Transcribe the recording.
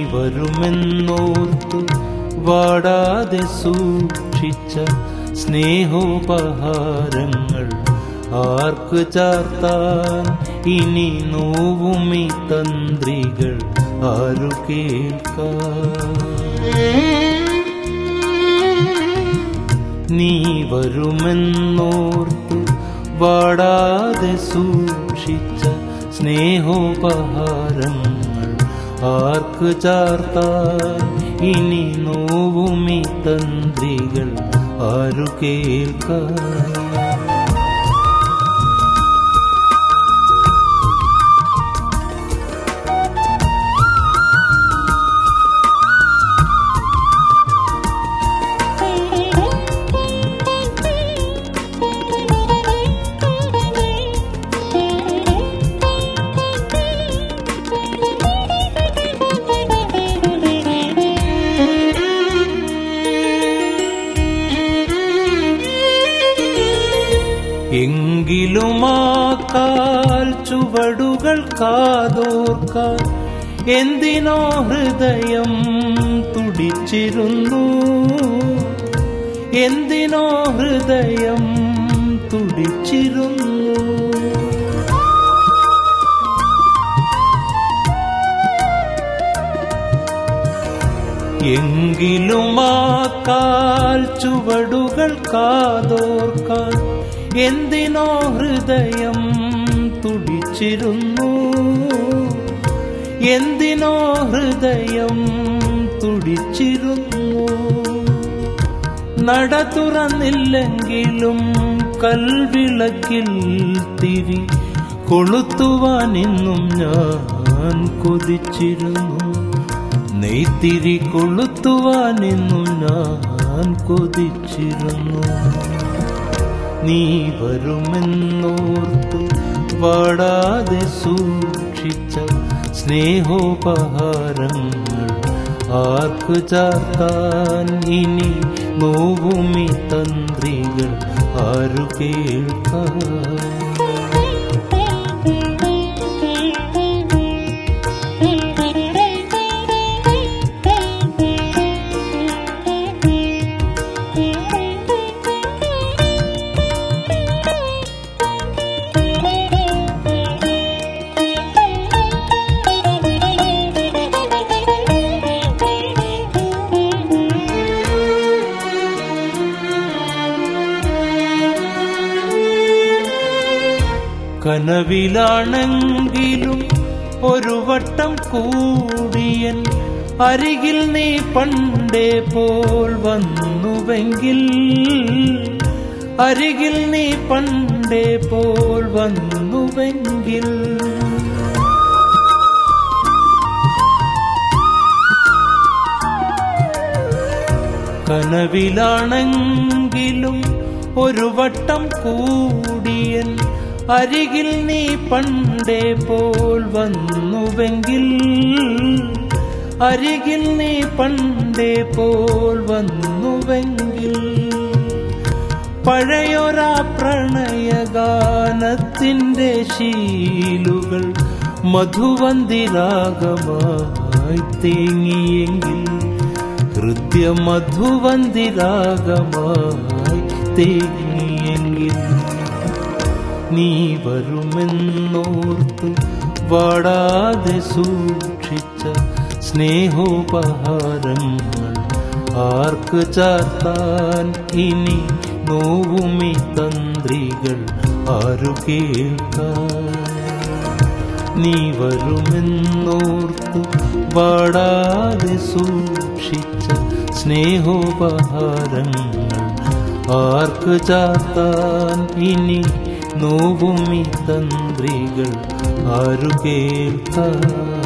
വരുമെന്നോർത്തു വാടാതെ സൂക്ഷിച്ച സ്നേഹോപഹാരങ്ങൾ ആർക്ക് ചാർത്താൻ ഇനി നോവുമീ തന്ത്രികൾ ആരു കേൾക്കാൻ നീ വരുമെന്നോർത്തു വാടാതെ സൂക്ഷിച്ച സ്നേഹോപഹാരങ്ങൾ ആർക്ക് ചാർത്താൻ ഇനി നോവുമീ തന്ത്രികൾ ആരു കേൾക്കാൻ എങ്കിലും ആ കാൽ ചുവടുകൾ കാതോർക്കാൻ എന്തിനോ ഹൃദയം തുടിച്ചിരുന്നു എന്തിനോ ഹൃദയം തുടിച്ചിരുന്നു എങ്കിലും ആ കാൽ ചുവടുകൾ കാതോർക്കാൻ എന്തിനോ ഹൃദയം തുടിച്ചിരുന്നു എന്തിനോ ഹൃദയം തുടിച്ചിരുന്നു നട തുറന്നില്ലെങ്കിലും കൽവിളക്കിൽ തിരി കൊളുത്തുവാൻ ഇന്നും ഞാൻ കൊതിച്ചിരുന്നു നെയ്ത്തിരി കൊളുത്തുവാൻ ഇന്നും ഞാൻ കൊതിച്ചിരുന്നു നീ വരുമെന്നോർത്തു വാടാതെ സൂക്ഷിച്ച സ്നേഹോപഹാരങ്ങൾ ആർക്ക് ചാർത്താൻ ഇനി നോവുമി തന്ത്രികൾ ആരു കേൾക്കാൻ കനവിലാണെങ്കിലും ഒരു വട്ടം കൂടിയൻ അരികിൽ നീ പണ്ടേ പോൽ വന്നുവെങ്കിൽ അരികിൽ നീ പണ്ടേ പോൽ വന്നുവെങ്കിൽ കനവിലാണെങ്കിലും ഒരു വട്ടം കൂടിയൻ അരികിൽ നീ പണ്ടേ പോൽ വന്നുവെങ്കിൽ അരികിൽ നീ പണ്ടേ പോൽ വന്നുവെങ്കിൽ പഴയൊരാ പ്രണയഗാനത്തിൻ്റെ ശീലുകൾ മധുവന്തിരാഗമായി തേങ്ങിയെങ്കിൽ ഹൃദ്യമധുവന്തിരാഗമായി തേങ്ങിയെങ്കിൽ നീ വരുമെന്നോർത്തു വാടാതെ സൂക്ഷിച്ച സ്നേഹോപഹാരങ്ങൾ ആർക്ക് ചാർത്താൻ ഇനി നോവുമി തന്ത്രികൾ ആരു കേൾക്കാൻ നീ വരുമെന്നോർത്തു വാടാതെ സൂക്ഷിച്ച സ്നേഹോപഹാരങ്ങൾ ആർക്ക് ചാർത്താൻ ഇനി നോവുമി തന്ത്രികൾ ആരു കേൾക്കാൻ